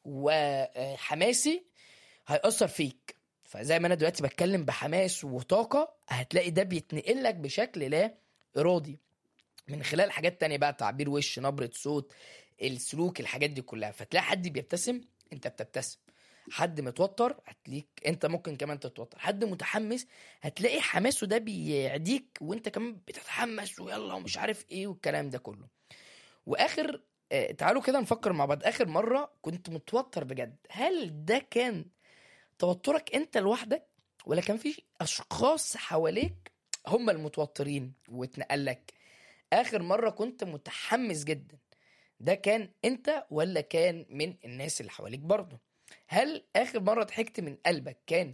وحماسي هيأثر فيك فزي ما انا دلوقتي بتكلم بحماس وطاقة هتلاقي ده بيتنقل لك بشكل لا إرادي من خلال حاجات تانية بقى تعبير وش نبرة صوت السلوك الحاجات دي كلها فتلاقي حد بيبتسم انت بتبتسم حد متوتر هتلاقيك انت ممكن كمان تتوتر حد متحمس هتلاقي حماسه ده بيعديك وانت كمان بتتحمس ويلا ومش عارف ايه والكلام ده كله واخر آه، تعالوا كده نفكر مع بعض اخر مره كنت متوتر بجد هل ده كان توترك انت لوحدك ولا كان في اشخاص حواليك هم المتوترين واتنقل لك اخر مره كنت متحمس جدا ده كان انت ولا كان من الناس اللي حواليك برضه هل اخر مره ضحكت من قلبك كان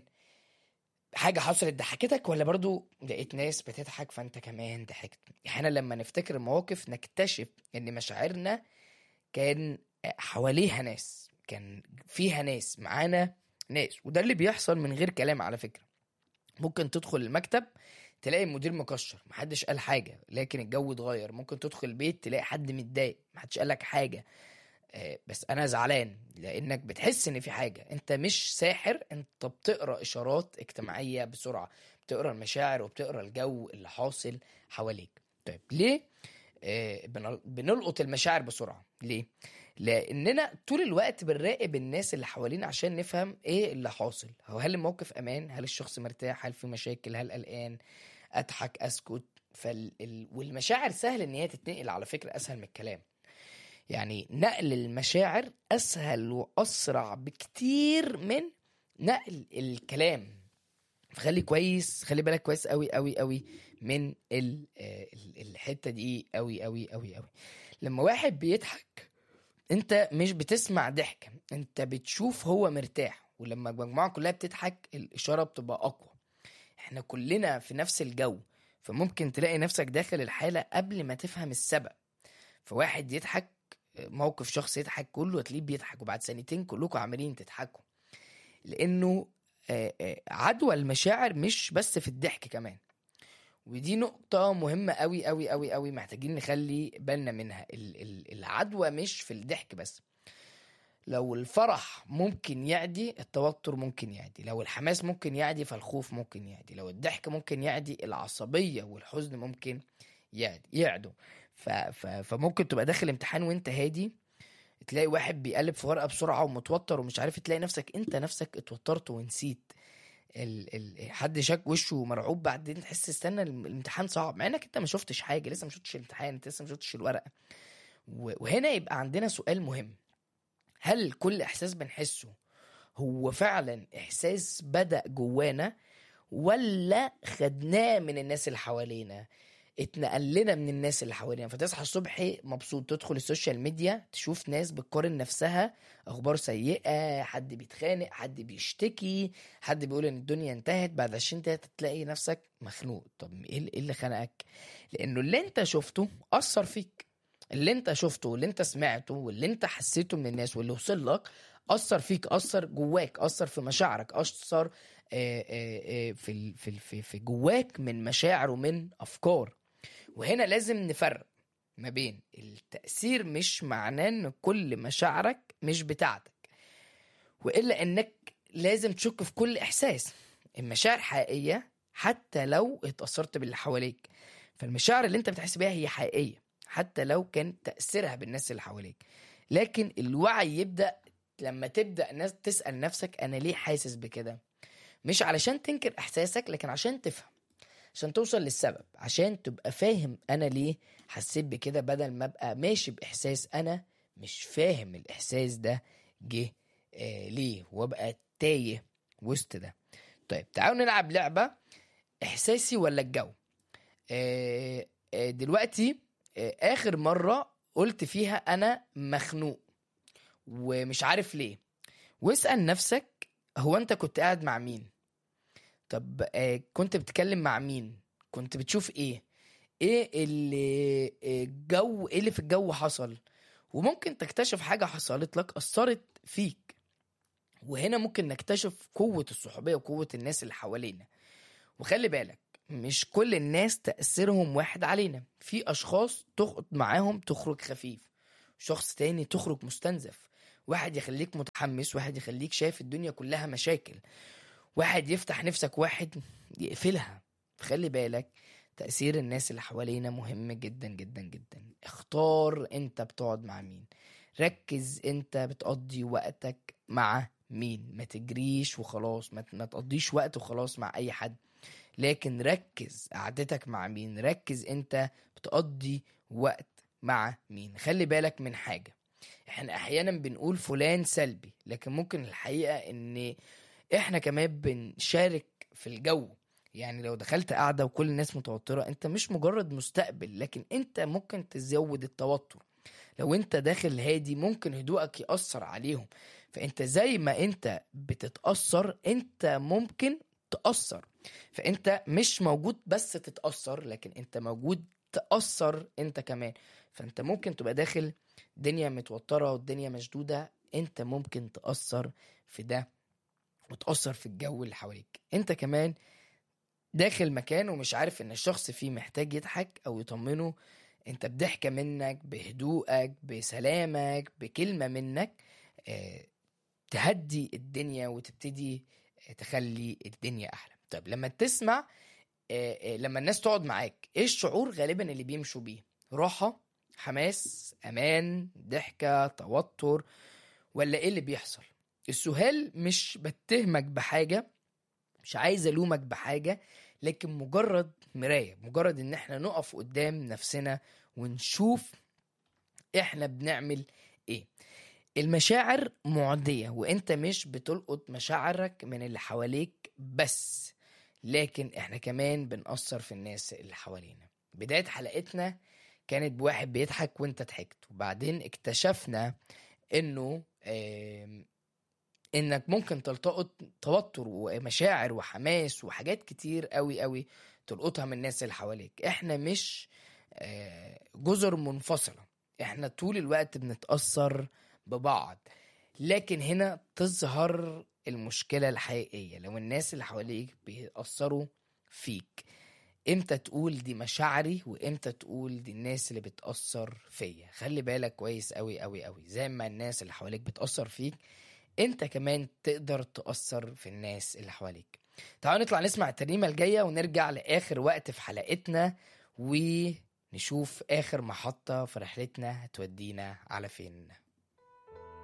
حاجه حصلت ضحكتك ولا برضو لقيت ناس بتضحك فانت كمان ضحكت احنا لما نفتكر المواقف نكتشف ان مشاعرنا كان حواليها ناس كان فيها ناس معانا ناس وده اللي بيحصل من غير كلام على فكره ممكن تدخل المكتب تلاقي المدير مكشر محدش قال حاجه لكن الجو اتغير ممكن تدخل البيت تلاقي حد متضايق محدش قال لك حاجه آه، بس انا زعلان لانك بتحس ان في حاجه انت مش ساحر انت بتقرا اشارات اجتماعيه بسرعه بتقرا المشاعر وبتقرا الجو اللي حاصل حواليك طيب ليه آه، بنل- بنلقط المشاعر بسرعه ليه لاننا طول الوقت بنراقب الناس اللي حوالينا عشان نفهم ايه اللي حاصل هو هل الموقف امان هل الشخص مرتاح هل في مشاكل هل قلقان اضحك اسكت فال... ال- والمشاعر سهل ان هي تتنقل على فكره اسهل من الكلام يعني نقل المشاعر اسهل واسرع بكتير من نقل الكلام فخلي كويس خلي بالك كويس قوي قوي قوي من ال... آه، ال- الحته دي قوي قوي قوي قوي لما واحد بيضحك انت مش بتسمع ضحك انت بتشوف هو مرتاح ولما المجموعه كلها بتضحك الاشاره بتبقى اقوى احنا كلنا في نفس الجو فممكن تلاقي نفسك داخل الحاله قبل ما تفهم السبب فواحد يضحك موقف شخص يضحك كله هتلاقيه بيضحك وبعد سنتين كلكم عمالين تضحكوا لانه آه، آه، عدوى المشاعر مش بس في الضحك كمان ودي نقطة مهمة قوي قوي قوي قوي محتاجين نخلي بالنا منها ال- ال- العدوى مش في الضحك بس لو الفرح ممكن يعدي التوتر ممكن يعدي لو الحماس ممكن يعدي فالخوف ممكن يعدي لو الضحك ممكن يعدي العصبية والحزن ممكن يعدي يعدوا ف... ف... فممكن تبقى داخل امتحان وانت هادي تلاقي واحد بيقلب في ورقة بسرعة ومتوتر ومش عارف تلاقي نفسك انت نفسك اتوترت ونسيت ال... ال... حد شاك وشه مرعوب بعدين تحس استنى الم- الامتحان صعب مع انك انت ما شفتش حاجة لسه ما شفتش الامتحان انت لسه ما شفتش الورقة و... وهنا يبقى عندنا سؤال مهم هل كل احساس بنحسه هو فعلا احساس بدأ جوانا ولا خدناه من الناس اللي حوالينا اتنقل لنا من الناس اللي حوالينا فتصحى الصبح مبسوط تدخل السوشيال ميديا تشوف ناس بتقارن نفسها اخبار سيئه حد بيتخانق حد بيشتكي حد بيقول ان الدنيا انتهت بعد 20 دقيقه تلاقي نفسك مخنوق طب ايه اللي- إيه اللي خنقك لانه اللي انت شفته اثر فيك اللي انت شفته واللي انت سمعته واللي انت حسيته من الناس واللي وصل لك اثر فيك اثر جواك اثر في مشاعرك اثر آه، آه، آه، في ال- في ال- في في جواك من مشاعر ومن افكار وهنا لازم نفرق ما بين التأثير مش معناه ان كل مشاعرك مش بتاعتك والا انك لازم تشك في كل احساس المشاعر حقيقية حتى لو اتأثرت باللي حواليك فالمشاعر اللي انت بتحس بيها هي حقيقية حتى لو كان تأثيرها بالناس اللي حواليك لكن الوعي يبدأ لما تبدأ ناس تسأل نفسك أنا ليه حاسس بكده مش علشان تنكر إحساسك لكن عشان تفهم عشان توصل للسبب عشان تبقى فاهم أنا ليه حسيت بكده بدل ما أبقى ماشي بإحساس أنا مش فاهم الإحساس ده جه آه ليه وأبقى تايه وسط ده طيب تعالوا نلعب لعبة إحساسي ولا الجو آه آه دلوقتي آه آخر مرة قلت فيها أنا مخنوق ومش عارف ليه واسأل نفسك هو أنت كنت قاعد مع مين طب آه كنت بتتكلم مع مين كنت بتشوف ايه ايه اللي آه، الجو ايه اللي في الجو حصل وممكن تكتشف حاجة حصلت لك أثرت فيك وهنا ممكن نكتشف قوة الصحوبية وقوة الناس اللي حوالينا وخلي بالك مش كل الناس تأثيرهم واحد علينا في أشخاص تخرج معاهم تخرج خفيف شخص تاني تخرج مستنزف واحد يخليك متحمس واحد يخليك شايف الدنيا كلها مشاكل واحد يفتح نفسك واحد يقفلها خلي بالك تأثير الناس اللي حوالينا مهم جدا جدا جدا اختار انت بتقعد مع مين ركز انت بتقضي وقتك مع مين ما تجريش وخلاص ما ما تقضيش وقت وخلاص مع اي حد لكن ركز قعدتك مع مين ركز انت بتقضي وقت مع مين خلي بالك من حاجة احنا احيانا بنقول فلان سلبي لكن ممكن الحقيقة ان احنا كمان بنشارك في الجو يعني لو دخلت قاعدة وكل الناس متوترة انت مش مجرد مستقبل لكن انت ممكن تزود التوتر لو انت داخل هادي ممكن هدوءك يأثر عليهم فانت زي ما انت بتتأثر انت ممكن تأثر فانت مش موجود بس تتأثر لكن انت موجود تأثر انت كمان فانت ممكن تبقى داخل دنيا متوترة والدنيا مشدودة انت ممكن تأثر في ده وتأثر في الجو اللي حواليك انت كمان داخل مكان ومش عارف ان الشخص فيه محتاج يضحك او يطمنه انت بضحكة منك بهدوءك بسلامك بكلمة منك اه تهدي الدنيا وتبتدي تخلي الدنيا احلى طيب لما تسمع اه اه لما الناس تقعد معاك ايه الشعور غالبا اللي بيمشوا بيه راحة حماس امان ضحكة توتر ولا ايه اللي بيحصل السؤال مش بتهمك بحاجة مش عايز الومك بحاجة لكن مجرد مراية مجرد ان احنا نقف قدام نفسنا ونشوف احنا بنعمل ايه المشاعر معدية وانت مش بتلقط مشاعرك من اللي حواليك بس لكن احنا كمان بنأثر في الناس اللي حوالينا بداية حلقتنا كانت بواحد بيضحك وانت ضحكت وبعدين اكتشفنا انه آم، انك ممكن تلتقط توتر ومشاعر وحماس وحاجات كتير قوي قوي تلقطها من الناس اللي حواليك احنا مش آه، جزر منفصلة احنا طول الوقت بنتأثر ببعض لكن هنا تظهر المشكلة الحقيقية لو الناس اللي حواليك بيأثروا فيك امتى تقول دي مشاعري وامتى تقول دي الناس اللي بتأثر فيا خلي بالك كويس قوي قوي قوي زي ما الناس اللي حواليك بتأثر فيك انت كمان تقدر تأثر في الناس اللي حواليك تعالوا نطلع نسمع الترنيمة الجاية ونرجع لآخر وقت في حلقتنا ونشوف آخر محطة في رحلتنا هتودينا على فين